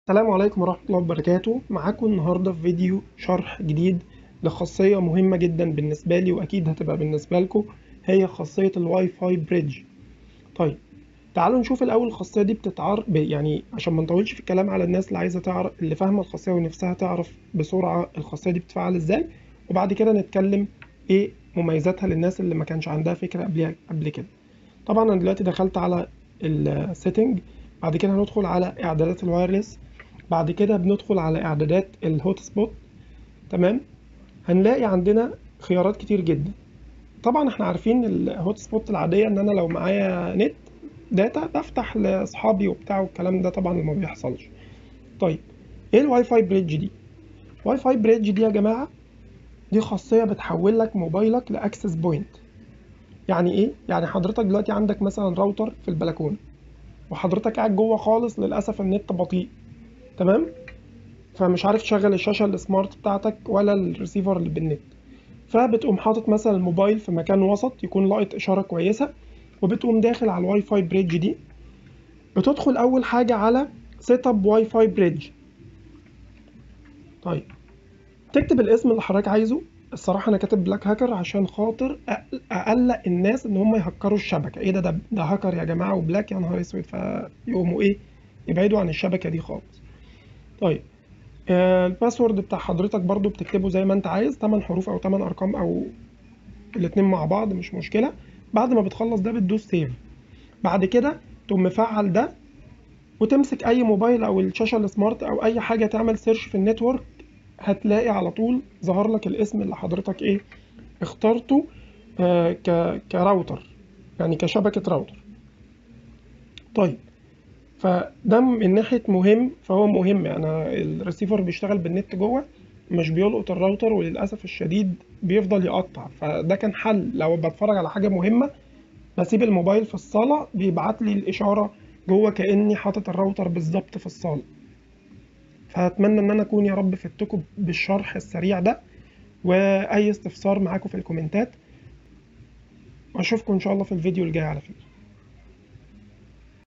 السلام عليكم ورحمة الله وبركاته معاكم النهاردة في فيديو شرح جديد لخاصية مهمة جدا بالنسبة لي وأكيد هتبقى بالنسبة لكم هي خاصية الواي فاي بريدج طيب تعالوا نشوف الأول الخاصية دي بتتعر يعني عشان ما نطولش في الكلام على الناس اللي عايزة تعرف اللي فاهمة الخاصية ونفسها تعرف بسرعة الخاصية دي بتتفعل ازاي وبعد كده نتكلم ايه مميزاتها للناس اللي ما كانش عندها فكرة قبل قبل كده طبعا أنا دلوقتي دخلت على السيتنج بعد كده هندخل على إعدادات الوايرلس بعد كده بندخل على اعدادات الهوت سبوت تمام هنلاقي عندنا خيارات كتير جدا طبعا احنا عارفين الهوت سبوت العاديه ان انا لو معايا نت داتا بفتح لاصحابي وبتاع والكلام ده طبعا ما بيحصلش طيب ايه الواي فاي بريدج دي الواي فاي بريدج دي يا جماعه دي خاصيه بتحول لك موبايلك لاكسس بوينت يعني ايه يعني حضرتك دلوقتي عندك مثلا راوتر في البلكونه وحضرتك قاعد جوه خالص للاسف النت بطيء تمام فمش عارف تشغل الشاشه السمارت بتاعتك ولا الريسيفر اللي بالنت فبتقوم حاطط مثلا الموبايل في مكان وسط يكون لاقط اشاره كويسه وبتقوم داخل على الواي فاي بريدج دي بتدخل اول حاجه على سيت اب واي فاي بريدج طيب تكتب الاسم اللي حضرتك عايزه الصراحه انا كاتب بلاك هاكر عشان خاطر اقلق الناس ان هم يهكروا الشبكه ايه ده ده, ده هاكر يا جماعه وبلاك يا نهار اسود فيقوموا ايه يبعدوا عن الشبكه دي خالص طيب آه الباسورد بتاع حضرتك برضو بتكتبه زي ما انت عايز 8 حروف او 8 ارقام او الاتنين مع بعض مش مشكله بعد ما بتخلص ده بتدوس سيف بعد كده تقوم مفعل ده وتمسك اي موبايل او الشاشه السمارت او اي حاجه تعمل سيرش في النتورك هتلاقي على طول ظهر لك الاسم اللي حضرتك ايه اخترته آه ك... كراوتر يعني كشبكه راوتر طيب فده من ناحيه مهم فهو مهم يعني الريسيفر بيشتغل بالنت جوه مش بيلقط الراوتر وللاسف الشديد بيفضل يقطع فده كان حل لو بتفرج على حاجه مهمه بسيب الموبايل في الصاله بيبعت لي الاشاره جوه كاني حاطط الراوتر بالظبط في الصاله فاتمنى ان انا اكون يا رب فدتكم بالشرح السريع ده واي استفسار معاكم في الكومنتات واشوفكم ان شاء الله في الفيديو الجاي على خير